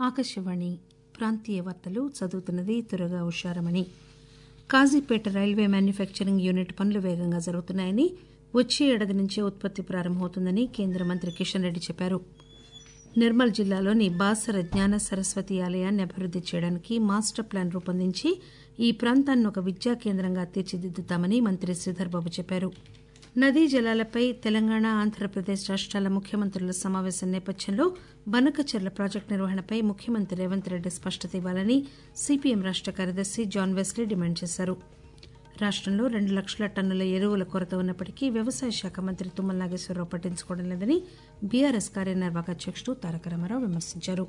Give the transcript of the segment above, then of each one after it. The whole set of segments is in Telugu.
ఆకాశవాణి ప్రాంతీయ వార్తలు చదువుతున్నది Turaga Usharamani Kazipet railway manufacturing unit పనులు వేగంగా జరుగుతున్నాయని వచ్చే ఏడాది నుంచే ఉత్పత్తి ప్రారంభమవుతుందని కేంద్ర మంత్రి కిషన్ రెడ్డి చెప్పారు నిర్మల్ జిల్లాలోని బాసర జ్ఞాన సరస్వతి ఆలయాన్ని అభివృద్ది చేయడానికి మాస్టర్ ప్లాన్ రూపొందించి ఈ ప్రాంతాన్ని ఒక విద్యా కేంద్రంగా తీర్చిదిద్దుతామని మంత్రి శ్రీధర్ బాబు చెప్పారు నదీ జలాలపై తెలంగాణ ఆంధ్రప్రదేశ్ రాష్టాల ముఖ్యమంత్రుల సమావేశం నేపథ్యంలో బనకచెర్ల ప్రాజెక్టు నిర్వహణపై ముఖ్యమంత్రి రేవంత్ రెడ్డి స్పష్టత ఇవ్వాలని సిపిఎం రాష్ట కార్యదర్శి జాన్ వెస్లీ డిమాండ్ చేశారు రాష్టంలో రెండు లక్షల టన్నుల ఎరువుల కొరత ఉన్నప్పటికీ వ్యవసాయ శాఖ మంత్రి తుమ్మల నాగేశ్వరరావు పట్టించుకోవడం లేదని బీఆర్ఎస్ కార్యనిర్వాహక అధ్యకుడు తారక రామారావు విమర్శించారు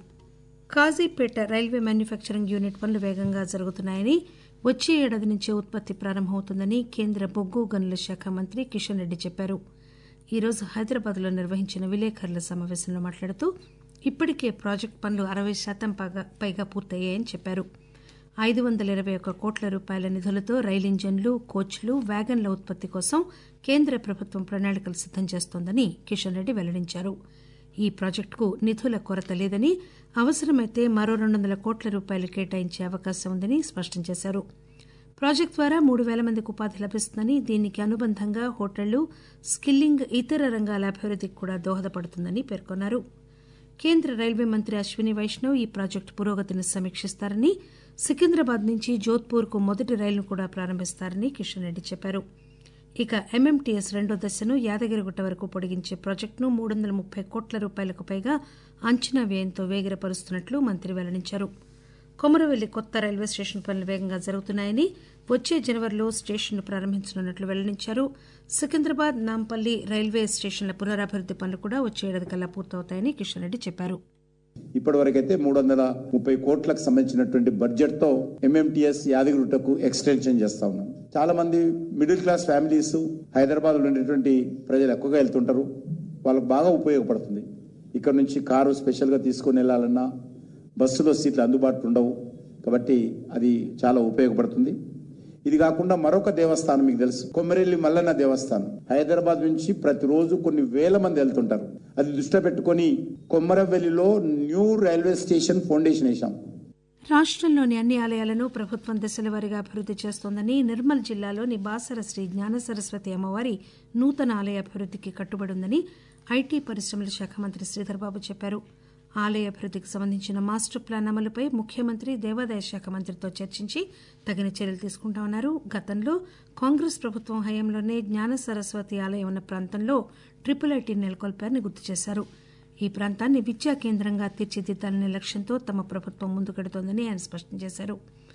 కాజీపేట రైల్వే మ్యానుఫ్యాక్చరింగ్ యూనిట్ పనులు వేగంగా జరుగుతున్నాయని వచ్చే ఏడాది నుంచే ఉత్పత్తి ప్రారంభమవుతుందని కేంద్ర బొగ్గు గనుల శాఖ మంత్రి కిషన్ రెడ్డి చెప్పారు ఈరోజు హైదరాబాద్ లో నిర్వహించిన విలేకరుల సమావేశంలో మాట్లాడుతూ ఇప్పటికే ప్రాజెక్టు పనులు అరవై శాతం పైగా పూర్తయ్యాయని చెప్పారు ఐదు వందల ఇరవై ఒక్క కోట్ల రూపాయల నిధులతో రైలు ఇంజన్లు కోచ్లు వ్యాగన్ల ఉత్పత్తి కోసం కేంద్ర ప్రభుత్వం ప్రణాళికలు సిద్దం చేస్తోందని కిషన్ రెడ్డి వెల్లడించారు ఈ ప్రాజెక్టుకు నిధుల కొరత లేదని అవసరమైతే మరో రెండు వందల కోట్ల రూపాయలు కేటాయించే అవకాశం ఉందని స్పష్టం చేశారు ప్రాజెక్టు ద్వారా మూడు పేల మందికి ఉపాధి లభిస్తుందని దీనికి అనుబంధంగా హోటళ్లు స్కిల్లింగ్ ఇతర రంగాల అభివృద్దికి కూడా దోహదపడుతుందని పేర్కొన్నారు కేంద్ర రైల్వే మంత్రి అశ్విని వైష్ణవ్ ఈ ప్రాజెక్టు పురోగతిని సమీక్షిస్తారని సికింద్రాబాద్ నుంచి జోధ్పూర్ కు మొదటి రైలును కూడా ప్రారంభిస్తారని కిషన్ రెడ్డి చెప్పారు ఇక ఎంఎంటీఎస్ రెండో దశను యాదగిరిగుట్ట వరకు పొడిగించే ప్రాజెక్టును మూడు వందల ముప్పై కోట్ల రూపాయలకు పైగా అంచనా వ్యయంతో వేగిరపరుస్తున్నట్లు మంత్రి వెల్లడించారు కొమరవెల్లి కొత్త రైల్వే స్టేషన్ పనులు వేగంగా జరుగుతున్నాయని వచ్చే జనవరిలో స్టేషన్ను ప్రారంభించనున్నట్లు వెల్లడించారు సికింద్రాబాద్ నాంపల్లి రైల్వే స్టేషన్ల పునరాభివృద్ది పనులు కూడా వచ్చే ఏడాది కల్లా పూర్తవుతాయని కిషన్ రెడ్డి చెప్పారు ఇప్పటివరకైతే మూడు వందల ముప్పై కోట్లకు సంబంధించినటువంటి బడ్జెట్ తో ఎంఎంటీఎస్ యాదగిరిగుట్టకు ఎక్స్టెన్షన్ చేస్తా ఉన్నాం చాలా మంది మిడిల్ క్లాస్ ఫ్యామిలీస్ హైదరాబాద్ లో ఉండేటువంటి ప్రజలు ఎక్కువగా వెళ్తుంటారు వాళ్ళకు బాగా ఉపయోగపడుతుంది ఇక్కడ నుంచి కారు స్పెషల్ గా తీసుకొని వెళ్ళాలన్నా బస్సులో సీట్లు అందుబాటులో ఉండవు కాబట్టి అది చాలా ఉపయోగపడుతుంది ఇది కాకుండా మరొక దేవస్థానం మీకు తెలుసు కొమ్మరెల్లి మల్లన్న దేవస్థానం హైదరాబాద్ నుంచి ప్రతిరోజు కొన్ని వేల మంది వెళ్తుంటారు అది దృష్టిలో పెట్టుకుని కొమ్మరవెల్లిలో న్యూ రైల్వే స్టేషన్ ఫౌండేషన్ వేశాం రాష్టంలోని అన్ని ఆలయాలను ప్రభుత్వం దశల వారీగా అభివృద్ది చేస్తోందని నిర్మల్ జిల్లాలోని బాసర శ్రీ జ్ఞాన సరస్వతి అమ్మవారి నూతన ఆలయ అభివృద్దికి కట్టుబడి ఉందని ఐటీ పరిశ్రమల శాఖ మంత్రి శ్రీధర్బాబు చెప్పారు ఆలయ అభివృద్దికి సంబంధించిన మాస్టర్ ప్లాన్ అమలుపై ముఖ్యమంత్రి దేవాదాయ శాఖ మంత్రితో చర్చించి తగిన చర్యలు తీసుకుంటామన్నారు గతంలో కాంగ్రెస్ ప్రభుత్వం హయాంలోనే జ్ఞాన సరస్వతి ఆలయం ఉన్న ప్రాంతంలో ట్రిపుల్ ఐటీ నెలకొల్పారని గుర్తు చేశారు ఈ ప్రాంతాన్ని విద్యా కేంద్రంగా తీర్చిదిద్దాలనే లక్ష్యంతో తమ ప్రభుత్వం ముందుకెడుతోందని ఆయన స్పష్టం చేశారు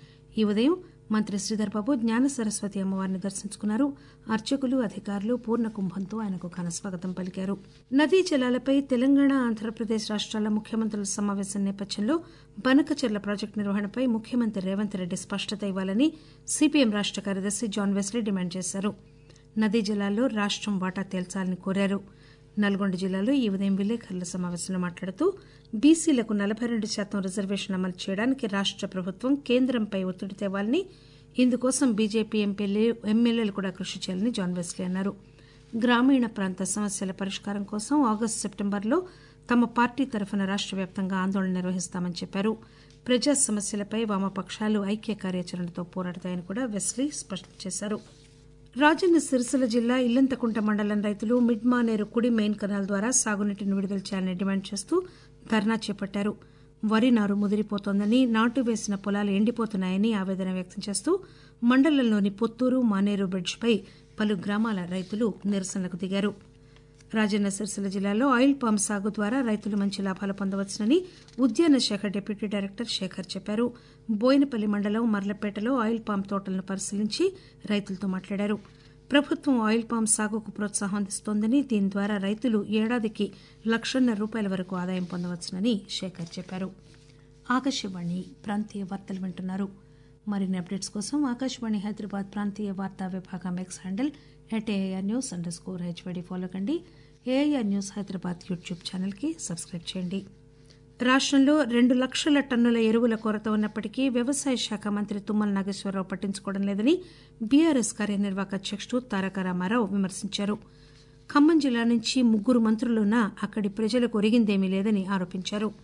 ఈ ఉదయం మంత్రి శ్రీధర్బాబు జ్ఞాన సరస్వతి అమ్మవారిని దర్శించుకున్నారు అర్చకులు అధికారులు పూర్ణ కుంభంతో ఆయనకు ఘన స్వాగతం పలికారు నదీ జలాలపై తెలంగాణ ఆంధ్రప్రదేశ్ రాష్టాల ముఖ్యమంత్రుల సమావేశం నేపథ్యంలో బనకచెర్ల ప్రాజెక్టు నిర్వహణపై ముఖ్యమంత్రి రేవంత్ రెడ్డి స్పష్టత ఇవ్వాలని సిపిఎం రాష్ట కార్యదర్శి జాన్ వెస్లీ డిమాండ్ చేశారు నదీ జలాల్లో రాష్టం వాటా తేల్చాలని కోరారు నల్గొండ జిల్లాలో ఈ ఉదయం విలేకరుల సమావేశంలో మాట్లాడుతూ బీసీలకు నలభై రెండు శాతం రిజర్వేషన్ అమలు చేయడానికి రాష్ట ప్రభుత్వం కేంద్రంపై ఒత్తిడి తేవాలని ఇందుకోసం బీజేపీ ఎంపీలు ఎమ్మెల్యేలు కూడా కృషి చేయాలని జాన్ వెస్లీ అన్నారు గ్రామీణ ప్రాంత సమస్యల పరిష్కారం కోసం ఆగస్టు సెప్టెంబర్లో తమ పార్టీ తరఫున రాష్ట వ్యాప్తంగా ఆందోళన నిర్వహిస్తామని చెప్పారు ప్రజా సమస్యలపై వామపక్షాలు ఐక్య కార్యాచరణతో పోరాడతాయని కూడా వెస్లీ స్పష్టం చేశారు రాజన్న సిరిసిల్ల జిల్లా ఇల్లంతకుంట మండలం రైతులు మిడ్ మానేరు కుడి మెయిన్ కెనాల్ ద్వారా సాగునీటిని విడుదల చేయాలని డిమాండ్ చేస్తూ ధర్నా చేపట్టారు వరి నారు ముదిరిపోతోందని నాటు వేసిన పొలాలు ఎండిపోతున్నాయని ఆవేదన వ్యక్తం చేస్తూ మండలంలోని పొత్తూరు మానేరు బ్రిడ్జిపై పలు గ్రామాల రైతులు నిరసనలకు దిగారు రాజన్న సిరిసిల్ల జిల్లాలో ఆయిల్ పామ్ సాగు ద్వారా రైతులు మంచి లాభాలు పొందవచ్చునని ఉద్యాన శాఖ డిప్యూటీ డైరెక్టర్ శేఖర్ చెప్పారు బోయినపల్లి మండలం మర్లపేటలో ఆయిల్ పామ్ తోటలను పరిశీలించి రైతులతో మాట్లాడారు ప్రభుత్వం ఆయిల్ పామ్ సాగుకు ప్రోత్సాహం అందిస్తోందని దీని ద్వారా రైతులు ఏడాదికి లక్షన్నర రూపాయల వరకు ఆదాయం పొందవచ్చునని శేఖర్ చెప్పారు ఆకాశవాణి ప్రాంతీయ వార్తలు వింటున్నారు మరిన్ని అప్డేట్స్ కోసం ఆకాశవాణి హైదరాబాద్ ప్రాంతీయ వార్తా విభాగం X handle at A I R news under score H Y D follow కండి ఏఐఆర్ న్యూస్ హైదరాబాద్ యూట్యూబ్ ఛానల్కి సబ్స్క్రైబ్ చేయండి రాష్టంలో రెండు లక్షల టన్నుల ఎరువుల కొరత ఉన్నప్పటికీ వ్యవసాయ శాఖ మంత్రి తుమ్మల నాగేశ్వరరావు పట్టించుకోవడం లేదని బీఆర్ఎస్ కార్యనిర్వాహక అధ్యకుడు తారక రామారావు విమర్శించారు ఖమ్మం జిల్లా నుంచి ముగ్గురు మంత్రులున్నా అక్కడి ప్రజలకు ఒరిగిందేమీ లేదని ఆరోపించారు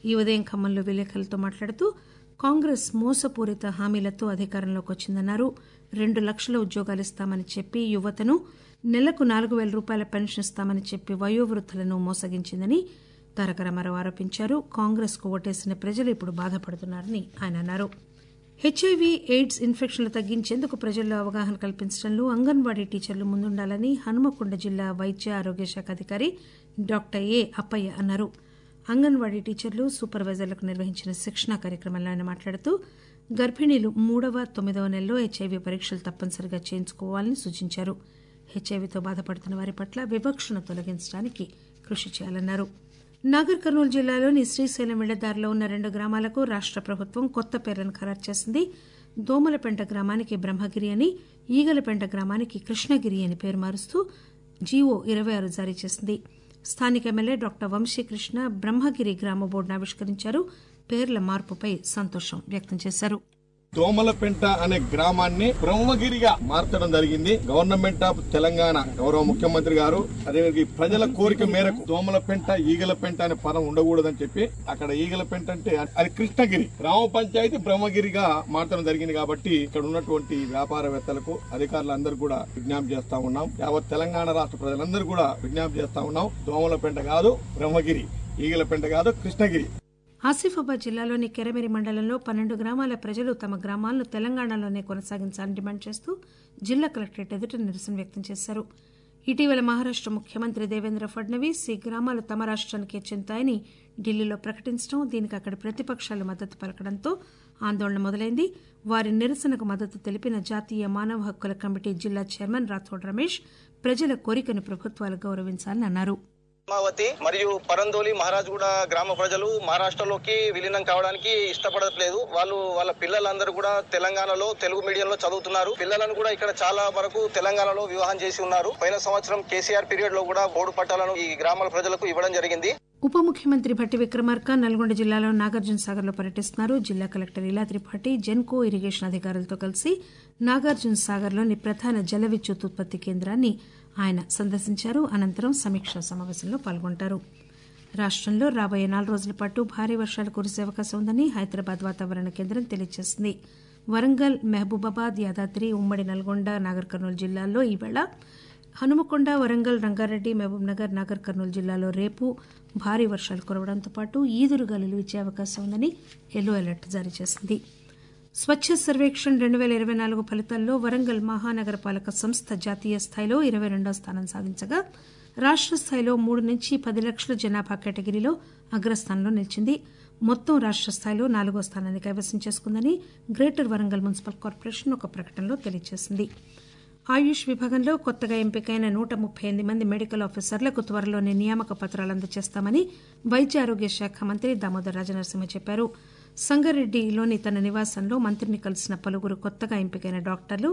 ఈ ఉదయం ఖమ్మంలో విలేకరులతో మాట్లాడుతూ కాంగ్రెస్ మోసపూరిత హామీలతో అధికారంలోకి వచ్చిందన్నారు రెండు లక్షల ఉద్యోగాలు ఇస్తామని చెప్పి యువతను నెలకు నాలుగు పేల రూపాయల పెన్షన్ ఇస్తామని చెప్పి వయోవృద్ధులను మోసగించిందని తారక రామారావు ఆరోపించారు కాంగ్రెస్ కు ఓటేసిన ప్రజలు ఇప్పుడు బాధపడుతున్నారని ఆయన అన్నారు హెచ్ఐవి ఎయిడ్స్ ఇన్ఫెక్షన్లు తగ్గించేందుకు ప్రజల్లో అవగాహన కల్పించడంలో అంగన్వాడీ టీచర్లు ముందుండాలని హనుమకొండ జిల్లా వైద్య ఆరోగ్య శాఖ అధికారి డాక్టర్ ఏ అప్పయ్య అన్నారు అంగన్వాడీ టీచర్లు సూపర్వైజర్లకు నిర్వహించిన శిక్షణా కార్యక్రమంలో ఆయన మాట్లాడుతూ గర్భిణీలు మూడవ తొమ్మిదవ నెలలో హెచ్ఐవి పరీక్షలు తప్పనిసరిగా చేయించుకోవాలని సూచించారు హెచ్ఐవితో బాధపడుతున్న వారి పట్ల వివక్షను తొలగించడానికి కృషి చేయాలన్నారు నాగర్ కర్నూలు జిల్లాలోని శ్రీశైలం వెళ్లదారిలో ఉన్న రెండు గ్రామాలకు రాష్ట ప్రభుత్వం కొత్త పేర్లను ఖరారు చేసింది దోమలపెంట గ్రామానికి బ్రహ్మగిరి అని ఈగలపెంట గ్రామానికి కృష్ణగిరి అని పేరు మారుస్తూ జీవో ఇరవై ఆరు జారీ చేసింది స్థానిక ఎమ్మెల్యే డాక్టర్ వంశీకృష్ణ బ్రహ్మగిరి గ్రామ బోర్డును ఆవిష్కరించారు పేర్ల మార్పుపై సంతోషం వ్యక్తం చేశారు దోమలపెంట అనే గ్రామాన్ని బ్రహ్మగిరిగా మార్చడం జరిగింది గవర్నమెంట్ ఆఫ్ తెలంగాణ గౌరవ ముఖ్యమంత్రి గారు అదే ప్రజల కోరిక మేరకు దోమలపెంట ఈగలపెంట అనే పదం ఉండకూడదని చెప్పి అక్కడ ఈగలపెంట అంటే అది కృష్ణగిరి గ్రామ పంచాయతీ బ్రహ్మగిరిగా మార్చడం జరిగింది కాబట్టి ఇక్కడ ఉన్నటువంటి వ్యాపారవేత్తలకు అధికారులందరూ కూడా విజ్ఞప్తి చేస్తా ఉన్నాం యావత్ తెలంగాణ రాష్ట్ర ప్రజలందరూ కూడా విజ్ఞప్తి చేస్తా ఉన్నాం దోమలపెంట కాదు బ్రహ్మగిరి ఈగలపెంట కాదు కృష్ణగిరి ఆసిఫాబాద్ జిల్లాలోని కెరమెరి మండలంలో పన్నెండు గ్రామాల ప్రజలు తమ గ్రామాలను తెలంగాణలోనే కొనసాగించాలని డిమాండ్ చేస్తూ జిల్లా కలెక్టరేట్ ఎదుట నిరసన వ్యక్తం చేశారు ఇటీవల మహారాష్ట ముఖ్యమంత్రి దేవేంద్ర ఫడ్నవీస్ ఈ గ్రామాలు తమ రాష్ట్రానికే చెందుతాయని ఢిల్లీలో ప్రకటించడం దీనికి అక్కడి ప్రతిపక్షాలు మద్దతు పలకడంతో ఆందోళన మొదలైంది వారి నిరసనకు మద్దతు తెలిపిన జాతీయ మానవ హక్కుల కమిటీ జిల్లా చైర్మన్ రాథోడ్ రమేష్ ప్రజల కోరికను ప్రభుత్వాలు గౌరవించాలని అన్నారు పద్మావతి మరియు పరందోలి మహారాజ్గూడ గ్రామ ప్రజలు మహారాష్ట్రలోకి విలీనం కావడానికి ఇష్టపడట్లేదు వాళ్ళు వాళ్ళ పిల్లలందరూ కూడా తెలంగాణలో తెలుగు మీడియంలో చదువుతున్నారు పిల్లలను కూడా ఇక్కడ చాలా వరకు తెలంగాణలో వివాహం చేసి ఉన్నారు పోయిన సంవత్సరం కేసీఆర్ పీరియడ్ లో కూడా బోర్డు పట్టాలను ఈ గ్రామాల ప్రజలకు ఇవ్వడం జరిగింది ఉప ముఖ్యమంత్రి భట్టి విక్రమార్క నల్గొండ జిల్లాలో నాగార్జున సాగర్ లో పర్యటిస్తున్నారు జిల్లా కలెక్టర్ ఇలా త్రిపాఠి జెన్కో ఇరిగేషన్ అధికారులతో కలిసి నాగార్జున సాగర్ లోని ప్రధాన జల విద్యుత్ ఉత్పత్తి కేంద్రాన్ని ఆయన సందర్శించారు అనంతరం సమీక్షా సమావేశంలో పాల్గొంటారు రాష్టంలో రాబోయే నాలుగు రోజుల పాటు భారీ వర్షాలు కురిసే అవకాశం ఉందని హైదరాబాద్ వాతావరణ కేంద్రం తెలియజేసింది వరంగల్ మహబూబాబాద్ యాదాద్రి ఉమ్మడి నల్గొండ నాగర్ కర్నూలు జిల్లాల్లో ఈవేళ హనుమకొండ వరంగల్ రంగారెడ్డి మహబూబ్ నగర్ నాగర్ కర్నూలు జిల్లాలో రేపు భారీ వర్షాలు కురవడంతో పాటు ఈదురుగాలులు ఇచ్చే అవకాశం ఉందని ఎల్లో అలర్ట్ జారీ చేసింది స్వచ్ఛ సర్వేక్షణ్ రెండు పేల ఇరవై నాలుగు ఫలితాల్లో వరంగల్ మహానగర పాలక సంస్థ జాతీయ స్థాయిలో ఇరవై రెండో స్థానం సాధించగా రాష్ట స్థాయిలో మూడు నుంచి పది లక్షల జనాభా కేటగిరీలో అగ్రస్థానంలో నిలిచింది మొత్తం రాష్ట స్థాయిలో నాలుగో స్థానాన్ని కైవసం చేసుకుందని గ్రేటర్ వరంగల్ మున్సిపల్ కార్పొరేషన్ ఒక ప్రకటనలో తెలియజేసింది ఆయుష్ విభాగంలో కొత్తగా ఎంపికైన నూట ముప్పై ఎనిమిది మంది మెడికల్ ఆఫీసర్లకు త్వరలోనే నియామక పత్రాలు అందజేస్తామని వైద్య ఆరోగ్య శాఖ మంత్రి దామోదర్ రాజనరసింహ చెప్పారు సంగారెడ్డిలోని తన నివాసంలో మంత్రిని కలిసిన పలువురు కొత్తగా ఎంపికైన డాక్టర్లు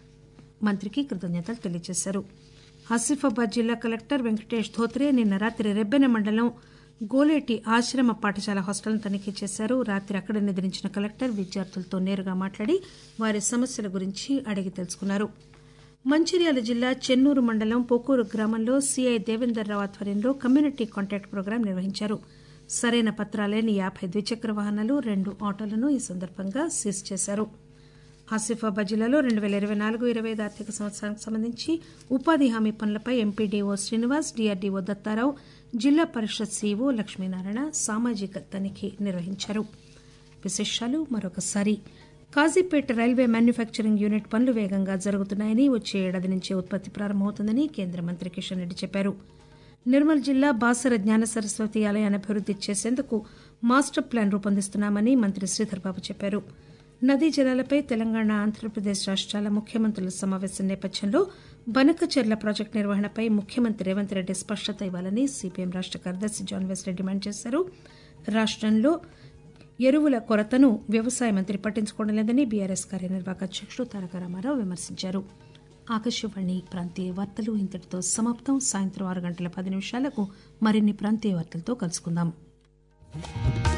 మంత్రికి కృతజ్ఞతలు తెలియజేశారు ఆసిఫాబాద్ జిల్లా కలెక్టర్ వెంకటేష్ ధోత్రే నిన్న రాత్రి రెబ్బెన మండలం గోలేటి ఆశ్రమ పాఠశాల హాస్టల్ను తనిఖీ చేశారు రాత్రి అక్కడ నిద్రించిన కలెక్టర్ విద్యార్థులతో నేరుగా మాట్లాడి వారి సమస్యల గురించి అడిగి తెలుసుకున్నారు మంచిర్యాల జిల్లా చెన్నూరు మండలం పొకూరు గ్రామంలో సీఐ దేవేందర్ రావు ఆధ్వర్యంలో కమ్యూనిటీ కాంటాక్ట్ ప్రోగ్రాం నిర్వహించారు సరైన పత్రాలేని యాభై ద్విచక్ర వాహనాలు రెండు ఆటోలను ఈ సందర్భంగా సీజ్ చేశారు ఆసిఫాబాద్ జిల్లాలో రెండు పేల ఇరవై నాలుగు ఇరవై ఐదు ఆర్థిక సంవత్సరానికి సంబంధించి ఉపాధి హామీ పనులపై ఎంపీడీఓ శ్రీనివాస్ డీఆర్డీఓ దత్తారావు జిల్లా పరిషత్ సీఈఓ లక్ష్మీనారాయణ సామాజిక తనిఖీ నిర్వహించారు విశేషాలు మరొకసారి కాజీపేట రైల్వే మ్యానుఫ్యాక్చరింగ్ యూనిట్ పనులు వేగంగా జరుగుతున్నాయని వచ్చే ఏడాది నుంచే ఉత్పత్తి ప్రారంభమవుతుందని కేంద్ర మంత్రి కిషన్ రెడ్డి చెప్పారు నిర్మల్ జిల్లా బాసర జ్ఞాన సరస్వతి ఆలయాన్ని అభివృద్ది చేసేందుకు మాస్టర్ ప్లాన్ రూపొందిస్తున్నామని మంత్రి శ్రీధర్ బాబు చెప్పారు నదీ జలాలపై తెలంగాణ ఆంధ్రప్రదేశ్ రాష్ట్రాల ముఖ్యమంత్రుల సమావేశం నేపథ్యంలో బనకచెర్ల ప్రాజెక్టు నిర్వహణపై ముఖ్యమంత్రి రేవంత్ రెడ్డి స్పష్టత ఇవ్వాలని సిపిఎం రాష్ట కార్యదర్శి జాన్ వెస్లీ డిమాండ్ చేశారు రాష్టంలో ఎరువుల కొరతను వ్యవసాయ మంత్రి పట్టించుకోవడం లేదని బీఆర్ఎస్ కార్యనిర్వాహక అధ్యక్షుడు తారక రామారావు విమర్శించారు ఆకాశవాణి ప్రాంతీయ వార్తలు ఇంతటితో సమాప్తం సాయంత్రం ఆరు గంటల పది నిమిషాలకు మరిన్ని ప్రాంతీయ వార్తలతో కలుసుకుందాం